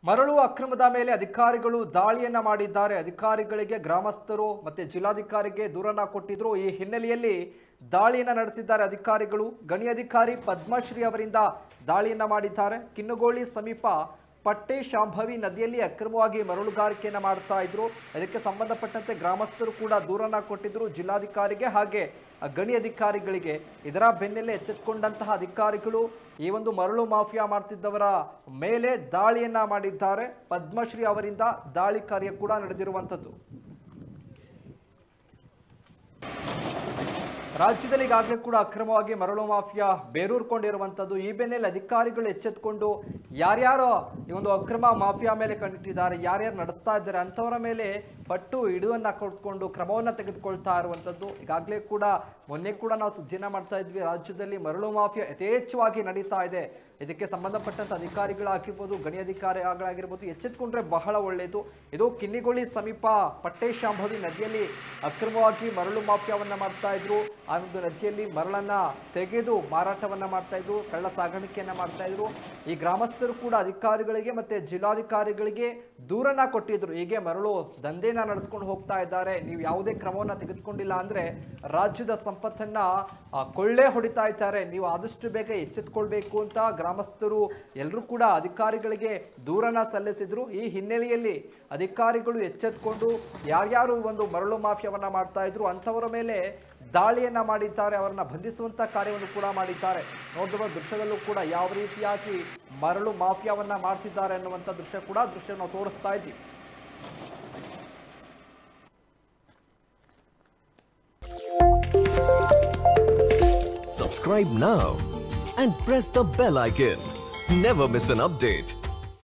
ಮರಳು ಅಕ್ರಮದ ಮೇಲೆ ಅಧಿಕಾರಿಗಳು ದಾಳಿಯನ್ನ ಮಾಡಿದ್ದಾರೆ ಅಧಿಕಾರಿಗಳಿಗೆ ಗ್ರಾಮಸ್ಥರು ಮತ್ತೆ ಜಿಲ್ಲಾಧಿಕಾರಿಗೆ ದೂರನ್ನ ಕೊಟ್ಟಿದ್ರು ಈ ಹಿನ್ನೆಲೆಯಲ್ಲಿ ದಾಳಿಯನ್ನ ನಡೆಸಿದ್ದಾರೆ ಅಧಿಕಾರಿಗಳು ಗಣಿ ಅಧಿಕಾರಿ ಪದ್ಮಶ್ರೀ ಅವರಿಂದ ದಾಳಿಯನ್ನ ಮಾಡಿದ್ದಾರೆ ಕಿನ್ನುಗೋಳಿ ಸಮೀಪ ಪಟ್ಟೆ ಶಾಂಭವಿ ನದಿಯಲ್ಲಿ ಅಕ್ರಮವಾಗಿ ಮರಳುಗಾರಿಕೆಯನ್ನ ಮಾಡ್ತಾ ಇದ್ರು ಅದಕ್ಕೆ ಸಂಬಂಧಪಟ್ಟಂತೆ ಗ್ರಾಮಸ್ಥರು ಕೂಡ ದೂರನ್ನ ಕೊಟ್ಟಿದ್ರು ಜಿಲ್ಲಾಧಿಕಾರಿಗೆ ಹಾಗೆ ಆ ಗಣಿ ಅಧಿಕಾರಿಗಳಿಗೆ ಇದರ ಬೆನ್ನಲ್ಲೇ ಎಚ್ಚೆತ್ತುಕೊಂಡಂತಹ ಅಧಿಕಾರಿಗಳು ಈ ಒಂದು ಮರಳು ಮಾಫಿಯಾ ಮಾಡ್ತಿದ್ದವರ ಮೇಲೆ ದಾಳಿಯನ್ನ ಮಾಡಿದ್ದಾರೆ ಪದ್ಮಶ್ರೀ ಅವರಿಂದ ದಾಳಿ ಕಾರ್ಯ ಕೂಡ ನಡೆದಿರುವಂಥದ್ದು ರಾಜ್ಯದಲ್ಲಿ ಈಗಾಗಲೇ ಕೂಡ ಅಕ್ರಮವಾಗಿ ಮರಳು ಮಾಫಿಯಾ ಬೇರೂರ್ಕೊಂಡಿರುವಂಥದ್ದು ಈ ಬೆನ್ನಲ್ಲೇ ಅಧಿಕಾರಿಗಳು ಎಚ್ಚೆತ್ತುಕೊಂಡು ಯಾರ್ಯಾರು ಈ ಒಂದು ಅಕ್ರಮ ಮಾಫಿಯಾ ಮೇಲೆ ಕಂಡಿಟ್ಟಿದ್ದಾರೆ ಯಾರ್ಯಾರು ನಡೆಸ್ತಾ ಇದ್ದಾರೆ ಅಂಥವರ ಮೇಲೆ ಪಟ್ಟು ಹಿಡುವನ್ನ ಕೊಟ್ಕೊಂಡು ಕ್ರಮವನ್ನು ತೆಗೆದುಕೊಳ್ತಾ ಇರುವಂಥದ್ದು ಈಗಾಗಲೇ ಕೂಡ ಮೊನ್ನೆ ಕೂಡ ನಾವು ಸುದ್ದಿನ ಮಾಡ್ತಾ ಇದ್ವಿ ರಾಜ್ಯದಲ್ಲಿ ಮರಳು ಮಾಫಿಯಾ ಯಥೇಚ್ಛವಾಗಿ ನಡೀತಾ ಇದೆ ಇದಕ್ಕೆ ಸಂಬಂಧಪಟ್ಟಂತ ಅಧಿಕಾರಿಗಳಾಗಿರ್ಬೋದು ಗಣಿ ಅಧಿಕಾರಿಗಳಾಗಿರ್ಬೋದು ಎಚ್ಚೆತ್ಕೊಂಡ್ರೆ ಬಹಳ ಒಳ್ಳೆಯದು ಇದು ಕಿನ್ನಿಗೋಳಿ ಸಮೀಪ ಪಟ್ಟೇಶಾಂಭವಿ ನದಿಯಲ್ಲಿ ಅಕ್ರಮವಾಗಿ ಮರಳು ಮಾಫಿಯಾವನ್ನ ಮಾಡ್ತಾ ಇದ್ರು ಆ ಒಂದು ನದಿಯಲ್ಲಿ ಮರಳನ್ನ ತೆಗೆದು ಮಾರಾಟವನ್ನ ಮಾಡ್ತಾ ಇದ್ರು ಕಳ್ಳ ಸಾಗಾಣಿಕೆಯನ್ನ ಮಾಡ್ತಾ ಇದ್ರು ಈ ಗ್ರಾಮಸ್ಥರು ಕೂಡ ಅಧಿಕಾರಿಗಳಿಗೆ ಮತ್ತೆ ಜಿಲ್ಲಾಧಿಕಾರಿಗಳಿಗೆ ದೂರನ್ನ ಕೊಟ್ಟಿದ್ರು ಹೀಗೆ ಮರಳು ದಂಧೆನ ನಡೆಸ್ಕೊಂಡು ಹೋಗ್ತಾ ಇದ್ದಾರೆ ನೀವು ಯಾವುದೇ ಕ್ರಮವನ್ನ ತೆಗೆದುಕೊಂಡಿಲ್ಲ ಅಂದ್ರೆ ರಾಜ್ಯದ ಸಂಪತ್ತನ್ನ ಆ, ಕೊಳ್ಳೆ ಹೊಡಿತಾ ಇದ್ದಾರೆ ನೀವು ಆದಷ್ಟು ಬೇಗ ಎಚ್ಚೆತ್ಕೊಳ್ಬೇಕು ಅಂತ ಗ್ರಾಮಸ್ಥರು ಎಲ್ಲರೂ ಕೂಡ ಅಧಿಕಾರಿಗಳಿಗೆ ದೂರನ ಸಲ್ಲಿಸಿದ್ರು ಈ ಹಿನ್ನೆಲೆಯಲ್ಲಿ ಅಧಿಕಾರಿಗಳು ಎಚ್ಚೆತ್ಕೊಂಡು ಯಾರ್ಯಾರು ಈ ಒಂದು ಮರಳು ಮಾಫಿಯಾವನ್ನ ಮಾಡ್ತಾ ಇದ್ರು ಅಂಥವರ ಮೇಲೆ ದಾಳಿಯನ್ನ ಮಾಡಿದ್ದಾರೆ ಅವರನ್ನ ಬಂಧಿಸುವಂತ ಕಾರ್ಯವನ್ನು ಕೂಡ ಮಾಡಿದ್ದಾರೆ ನೋಡುವ ದೃಶ್ಯದಲ್ಲೂ ಕೂಡ ಯಾವ ರೀತಿಯಾಗಿ ಮರಳು ಮಾಫಿಯಾವನ್ನ ಮಾಡ್ತಿದ್ದಾರೆ ಅನ್ನುವಂಥ ದೃಶ್ಯ ಕೂಡ ದೃಶ್ಯ ನಾವು ತೋರಿಸ್ತಾ ಇದ್ದೀವಿ Subscribe now and press the bell icon. Never miss an update.